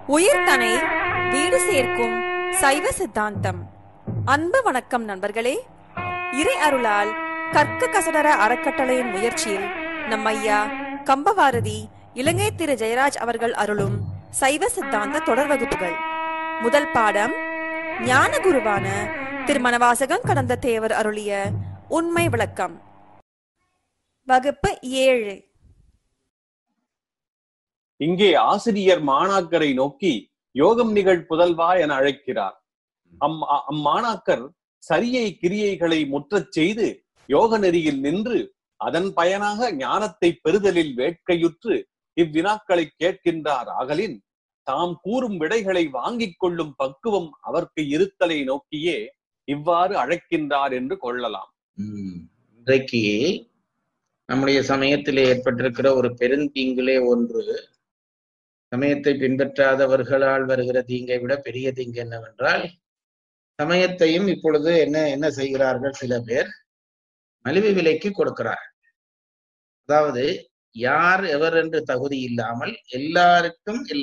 உயிர்தனை வீடு சேர்க்கும் சைவ சித்தாந்தம் அன்பு வணக்கம் நண்பர்களே இறை அருளால் கற்க கசடர அறக்கட்டளையின் முயற்சியில் நம் ஐயா கம்பவாரதி இலங்கை திரு ஜெயராஜ் அவர்கள் அருளும் சைவ சித்தாந்த தொடர் வகுப்புகள் முதல் பாடம் ஞான குருவான திருமணவாசகம் கடந்த தேவர் அருளிய உண்மை விளக்கம் வகுப்பு ஏழு இங்கே ஆசிரியர் மாணாக்கரை நோக்கி யோகம் நிகழ் புதல்வா என அழைக்கிறார் அம் அ- அம்மாணாக்கர் சரியை கிரியைகளை முற்றச் செய்து யோக நெறியில் நின்று அதன் பயனாக ஞானத்தை பெறுதலில் வேட்கையுற்று இவ்வினாக்களை கேட்கின்றார் ஆகலின் தாம் கூறும் விடைகளை வாங்கிக் கொள்ளும் பக்குவம் அவர்க்கு இருத்தலை நோக்கியே இவ்வாறு அழைக்கின்றார் என்று கொள்ளலாம் ம். இன்றைக்கு நம்முடைய சமயத்திலே ஏற்பட்டிருக்கிற ஒரு பெருந்தீங்கிலே ஒன்று சமயத்தை பின்பற்றாதவர்களால் வருகிற தீங்கை விட பெரிய தீங்கு என்னவென்றால் சமயத்தையும் இப்பொழுது என்ன என்ன செய்கிறார்கள் சில பேர் மலிவு விலைக்கு கொடுக்கிறார்கள் அதாவது யார் எவர் என்று தகுதி இல்லாமல் எல்லாருக்கும் எல்லா